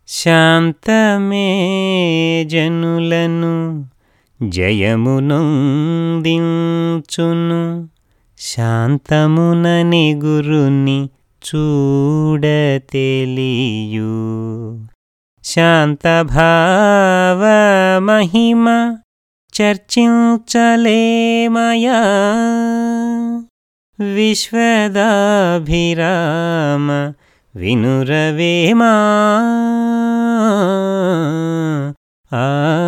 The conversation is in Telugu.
శాంతమే జనులను జయమునొందించును శాంతమునని గురుని చూడ తెలియు శాంతభావ మహిమ చర్చించలేమయా విశ్వదాభిరామ వినురవేమా ఆ